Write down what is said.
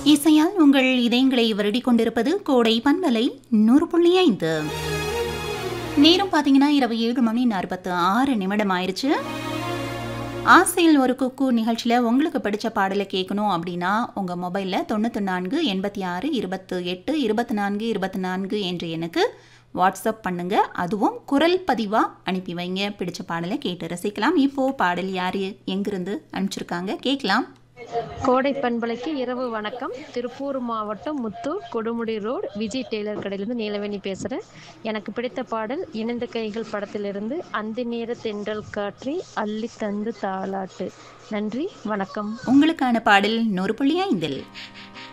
இசையால் உங்கள் இதயங்களை வருடிக் கொண்டிருப்பது கோடை பண்பலை நூறு புள்ளி ஐந்து நேரம் பார்த்தீங்கன்னா இரவு ஏழு மணி நாற்பத்து ஆறு நிமிடம் ஆயிடுச்சு ஆசையில் ஒரு குக்கு நிகழ்ச்சியில் உங்களுக்கு பிடிச்ச பாடலை கேட்கணும் அப்படின்னா உங்கள் மொபைலில் தொண்ணூற்றி நான்கு எண்பத்தி ஆறு இருபத்து எட்டு இருபத்தி நான்கு இருபத்தி நான்கு என்ற எண்ணுக்கு வாட்ஸ்அப் பண்ணுங்க அதுவும் குரல் பதிவாக அனுப்பி வைங்க பிடிச்ச பாடலை கேட்டு ரசிக்கலாம் இப்போது பாடல் யார் எங்கிருந்து அனுப்பிச்சிருக்காங்க கேட்கலாம் கோடை பண்பலைக்கு இரவு வணக்கம் திருப்பூர் மாவட்டம் முத்தூர் கொடுமுடி ரோடு விஜய் டெய்லர் கடையிலிருந்து நீலவேணி பேசுகிறேன் எனக்கு பிடித்த பாடல் இணைந்த கைகள் படத்திலிருந்து அந்த நேர தென்றல் காற்றி அள்ளி தந்து தாளாட்டு நன்றி வணக்கம் உங்களுக்கான பாடல் நூறு புள்ளி ஐந்தில்